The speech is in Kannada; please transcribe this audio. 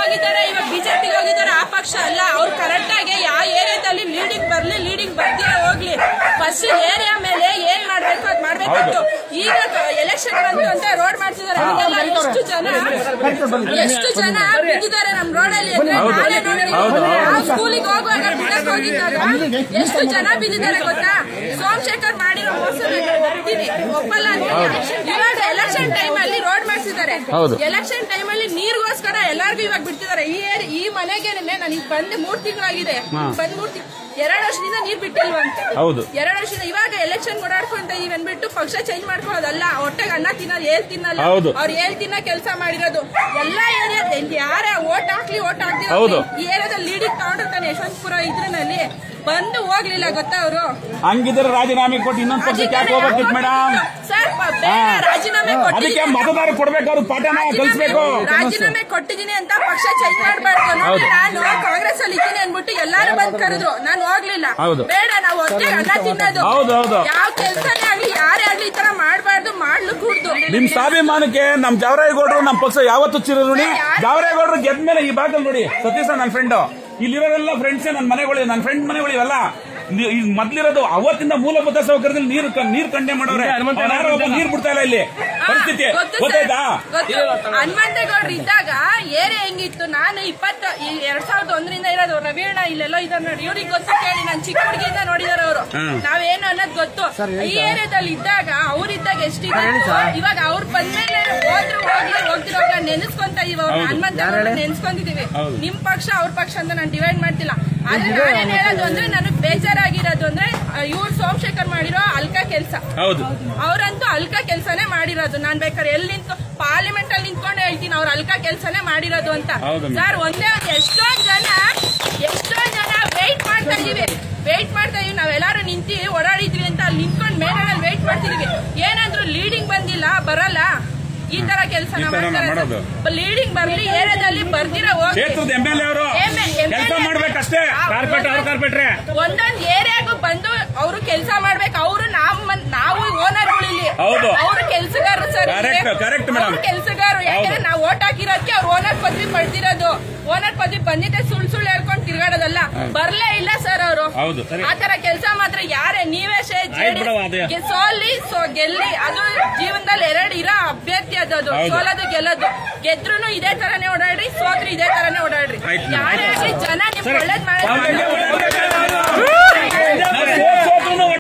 ಹೋಗಿದ್ದಾರೆ ಇವಾಗ ಬಿಜೆಪಿಗೆ ಹೋಗಿದ್ದಾರೆ ಆ ಪಕ್ಷ ಅಲ್ಲ ಅವ್ರು ಕರೆಕ್ಟ್ ಆಗಿ ಯಾವ ಏರಿಯಾದಲ್ಲಿ ಲೀಡಿಂಗ್ ಬರ್ಲಿ ಲೀಡಿಂಗ್ ಬರ್ದಿರ ಹೋಗ್ಲಿ ಫಸ್ಟ್ ಏರಿಯಾ ಮೇಲೆ ಏನ್ ಮಾಡ್ಬೇಕು ಅದ್ ಮಾಡ್ಬೇಕಿತ್ತು ಈಗ ಎಲೆಕ್ಷನ್ ಬಂತು ಅಂತ ರೋಡ್ ಮಾಡ್ತಿದ್ದಾರೆ ಅವಾಗೆಲ್ಲ ಎಷ್ಟು ಜನ ಎಷ್ಟು ಜನ ಬಿದ್ದಿದ್ದಾರೆ ನಮ್ ರೋಡಲ್ಲಿ ನಾನೇ ನೋಡಿದ್ದೀನಿ. ನಾವು ಸ್ಕೂಲಿಗೆ ಹೋಗುವಾಗ ಬಿಡಕ್ ಹೋಗಿದ್ದಾಗ ಎಷ್ಟು ಜನ ಬಿದ್ದಿದ್ದಾರೆ ಗೊತ್ತಾ ಸೋಮಶೇಖರ್ ಮಾಡಿರೋ ಮೋಸ ಒಪ್ತೀನಿ ಒಪ್ಪಲ್ಲ ಅಂತ ಇವಾಗ ಎಲೆಕ್ಷನ್ ಟೈಮ್ ಅಲ್ಲಿ ರೋಡ್ ಮಾಡ್ಸಿದ್ದಾರೆ ಹೌದು. ಎಲೆಕ್ಷನ್ ಟೈಮ್ ಅಲ್ಲಿ ನೀರ್ಗೋಸ್ಕರ ಎಲ್ಲಾರ್ಗು ಇವಾಗ ಬಿಡ್ತಿದ್ದಾರೆ ಈ ಏರಿ- ಈ ಮನೆಗೆ ನನಗೆ ಬಂದು ಮೂರ್ ತಿಂಗಳಾಗಿದೆ ಬಂದ್ ಮೂರ್ ತಿಂಗ್ ಎರಡು ವರ್ಷದಿಂದ ನೀರ್ ಬಿಟ್ಟಿಲ್ವಂತೆ ಹೌದು. ಎರಡು ವರ್ಷದಿಂದ ಇವಾಗ ಎಲೆಕ್ಷನ್ ಓಡಾಡ್ಕೊಂತ ಇದೀವಿ ಅಂದ್ಬಿಟ್ಟು ಪಕ್ಷ ಚೇಂಜ್ ಮಾಡ್ಕೊಳ್ಳೋದಲ್ಲ ಹೊಟ್ಟೆಗೆ ಅನ್ನ ತಿನ್ನೋದು ಏಲ್ ತಿನ್ನಲ್ಲ ಹೌದು. ಅವ್ರು ಏಲ್ ತಿನ್ನ ಕೆಲಸ ಮಾಡಿರೋದು ಎಲ್ಲಾ ಏರಿಯಾ ಯಾರೇ ಓಟ್ ಹಾಕ್ಲಿ ಓಟ್ ಹೌದು. ಹಾಕ್ಲಿ ಈ ಏರಿಯಾದಲ್ಲಿ ಲೀಡಿಂಗ್ ತಗೊಂಡಿರ್ತಾನೆ ಯಶವಂತಪುರ ಇದ್ರಲ್ಲಿ ಬಂದು ಹೋಗ್ಲಿಲ್ಲ ಗೊತ್ತಾ ಅವರು ಹಂಗಿದ್ರೆ ರಾಜೀನಾಮೆ ಕೊಟ್ಟು ಇನ್ನೊಂದ್ ಪಕ್ಷಕ್ಕೆ ಯಾಕೆ ಹೋಗ್ಬೇಕಿತ್ತು ಮೇಡಮ್ ಸರ್ ಪ- ಬೇಡ, ರಾಜೀನಾಮೆ ಅದಕ್ಕೆ ಕೊಟ್ಟಿದ್ದೀನಿ ಮತದಾರ ಕೊಡ್ಬೇಕು ಅವ್ರ ಪಾಠನ ಕಲಿಸ್ಬೇಕು ರಾಜೀನಾಮೆ ಕೊಟ್ಟಿದ್ದೀನಿ ಅಂತ ಪಕ್ಷ ಚೇಂಜ್ ಮಾಡಬಾರ್ದು ಹೌದು. ನಾನು ಕಾಂಗ್ರೆಸ್ ಅಲ್ಲಿ ಇದ್ದೀನಿ ಅನ್ಬಿಟ್ಟು ಎಲ್ಲಾರು ಬಂದ್ ಕರೆದ್ರು ನಾನು ಹೋಗ್ಲಿಲ್ಲ ಹೌದು. ಬೇಡ ನಾವು ಹೊಟ್ಟೆ ಅನ್ನ ತಿನ್ನೋದು ಹೌದು, ಹೌದು. ಯಾವ ಕೆಲ್ಸನೇ ಆಗ್ಲಿ ಯಾರೇ ಆಗ್ಲಿ ಈ ತರ ಮಾಡಬಾರ್ದು ಮಾಡ್ಲು ಕೂಡ್ದು ನಿಮ್ ಸ್ವಾಭಿಮಾನಕ್ಕೆ ನಮ್ ಜಾವರೇಗೌಡರು ನಮ್ ಪಕ್ಷ ಯಾವತ್ತು ಚಿರಋಣಿ ಜಾವರೇಗೌಡರು ಗೆದ್ದ ಮೇಲೆ ಈ ಭಾಗದಲ್ಲಿ ನೋಡಿ ಸತೀಶ ನನ್ನ ಫ್ರೆಂಡ್ ಇಲ್ಲಿರೋರೆಲ್ಲ ಫ್ರೆಂಡ್ಸ್ ನನ್ನ ಮನೆಗಳು ನನ್ನ ಫ್ರೆಂಡ್ ಮನೆಗಳು ಇವೆಲ್ಲ ನಿ- ಈ ಮೊದ್ಲಿರೋದು ಅವತ್ತಿಂದ ಮೂಲಭೂತ ಸೌಕರ್ಯದಲ್ಲಿ ನೀರು ಕ- ನೀರ್ ಕಂಡೆ ಮಾಡೋರೆ ಯಾರೋ ಒಬ್ಬ ನೀರ್ ಬಿಡ್ತಾ ಇಲ್ಲ ಇಲ್ಲಿ ಪರಿಸ್ಥಿತಿ ಗೊತ್ತು ಸರ್. ಗೊತ್ತಾಯ್ತಾ ಗೊತ್ತು. ಹನುಮಂತೇಗೌಡ್ರು ಇದ್ದಾಗ ಏರಿಯಾ ಹೆಂಗಿತ್ತು ನಾನು ಇಪ್ಪತ್ತ ಈ ಎರಡ್ ಸಾವಿರದ ಒಂದರಿಂದ ಇರೋದು ರವಿಯಣ್ಣ ಇಲ್ಲೆಲ್ಲೋ ಇದಾರೆ ನೋಡಿ ಇವ್ರಿಗೆ ಗೊತ್ತು ಕೇಳಿ ನಾನು ಚಿಕ್ಕ ಹುಡುಗಿಯಿಂದ ನೋಡಿದಾರೆ ಅವರು ನಾವೇನು ಅನ್ನೋದು ಗೊತ್ತು ಈ ಏರಿಯಾದಲ್ಲಿ ಇದ್ದಾಗ ಅವ್ರಿದ್ದಾಗ ಎಷ್ಟಿದೆ ಇವಾಗ ಅವ್ರು ಬಂದ್ಮೇಲೆ ಹೋದ್ರು ಹೋಗ್ಲಿ ಹೋಗ್ತಿರೋ ನೆನೆಸ್ಕೊಂತ ಇದೀವಿ ಅವ್ರು ಹನುಮಂತೇಗೌಡ್ರು ನೆನ್ಸ್ಕೊಂಡಿದೀವಿ ನಿಮ್ ಪಕ್ಷ ಅವ್ರ ಪಕ್ಷ ಅಂತ ನಾನು ಡಿವೈಡ್ ಮಾಡ್ತಿಲ್ಲ ಆದ್ರೆ ನಾನೇನ್ ಹೇಳೋದು ಅಂದ್ರೆ ನನಗೆ ಬೇಜಾರಾಗಿರೋದು ಅಂದ್ರೆ ಇವ್ರು ಸೋಮಶೇಖರ್ ಮಾಡಿರೋ ಅಲ್ಕ ಕೆಲಸ ಹೌದು ಅವ್ರಂತೂ ಅಲ್ಕ ಕೆಲ್ಸನೇ ಮಾಡಿರೋದು ನಾನ್ ಬೇಕಾದ್ರೆ ಎಲ್ಲಿ ನಿಂತು ಪಾರ್ಲಿಮೆಂಟ್ ಅಲ್ಲಿ ನಿಂತ್ಕೊಂಡು ಹೇಳ್ತೀನಿ ಅವ್ರು ಅಲ್ಕ ಕೆಲ್ಸನೇ ಮಾಡಿರೋದು ಅಂತ ಹೌದು ಮೇಡಮ್. ಸರ್ ಒಂದೇ ಒಂದು ಎಷ್ಟೊಂದ್ ಜನ ಎಷ್ಟೊಂದ್ ಜನ ವೇಟ್ ಮಾಡ್ತಾ ಇದೀವಿ ವೇಟ್ ಮಾಡ್ತಾ ಇದೀವಿ ನಾವೆಲ್ಲಾರು ನಿಂತಿ ಓಡಾಡಿದ್ವಿ ಅಂತ ಅಲ್ಲಿ ನಿಂತ್ಕೊಂಡು ಮೇಲ್ಗಡೆ ವೇಟ್ ಮಾಡ್ತಿದೀವಿ ಏನಂದ್ರು ಲೀಡಿಂಗ್ ಬಂದಿಲ್ಲ ಬರಲ್ಲ ಈ ತರ ಕೆಲಸ ಈ ತರ ಮಾಡೋದು. ಲೀಡಿಂಗ್ ಬರ್ಲಿ ಏರಿಯಾದಲ್ಲಿ ಬರ್ದಿರ ಹೋಗಿ ಕ್ಷೇತ್ರದ ಎಂ ಎಲ್ ಎ ಅವರು ಎಂ- ಎಂ- ಕೆಲಸ ಮಾಡ್ಬೇಕಷ್ಟೇ ಆ, ಕಾರ್ಪೆಟ್ ಅವ್ರ ಕಾರ್ಪೆಟ್ರೆ ಒಂದೊಂದ್ ಏರಿಯಾಗೂ ಬಂದು ಅವರು ಕೆಲಸ ಮಾಡ್ಬೇಕು ಅವರು ನಮ್ಮ ನಾವು ಓನರ್ಗಳು ಇಲ್ಲಿ ಹೌದು. ಅವರು ಕೆಲಸಗಾರರು ಸರ್ Correct, correct madam. ಕೆಲಸಗಾರರು ಯಾಕಂದ್ರೆ ಹೌದು. ನಾವು ಓಟ್ ಹಾಕಿರೋದಕ್ಕೆ ಅವ್ರು ಓನರ್ ಪದವಿ ಪಡ್ತಿರೋದು ಓನರ್ ಪದವಿ ಬಂದಿದ್ದೆ ಸುಳ್ಳು ಸುಳ್ಳು ಹೇಳ್ಕೊಂಡು ತಿರ್ಗಾಡೋದಲ್ಲ ಬರ್ಲೇ ಇಲ್ಲ ಸರ್ ಅವರು ಹೌದು, ಸರಿ. ಆ ತರ ಕೆಲಸ ಮಾತ್ರ ಯಾರೇ ನೀವೇ ಶೇ ಆಯ್ತು ಬಿಡವ್ವ, ಅದೇ. ಗೆ- ಸೋಲಿ ಸೊ ಗೆಲ್ಲಿ ಅದು ಜೀವನದಲ್ಲಿ ಎರಡು ಇರೋ ಅಭ್ಯರ್ಥಿ ಅದದು ಹೌದು. ಸೋಲೋದು ಗೆಲ್ಲೋದು ಗೆದ್ರೂ ಇದೇ ತರನೇ ಓಡಾಡ್ರಿ ಸೋತ್ರು ಇದೇ ತರನೇ ಓಡಾಡ್ರಿ ಆಯ್ತು. ಯಾರೇ ಆಗ್ಲಿ ಜನ ನಿಮ್ಗೆ ಒಳ್ಳೇದ್ ಮಾಡಿ ಅವ್ರಿಗೆ ಒಳ್ಳೆ-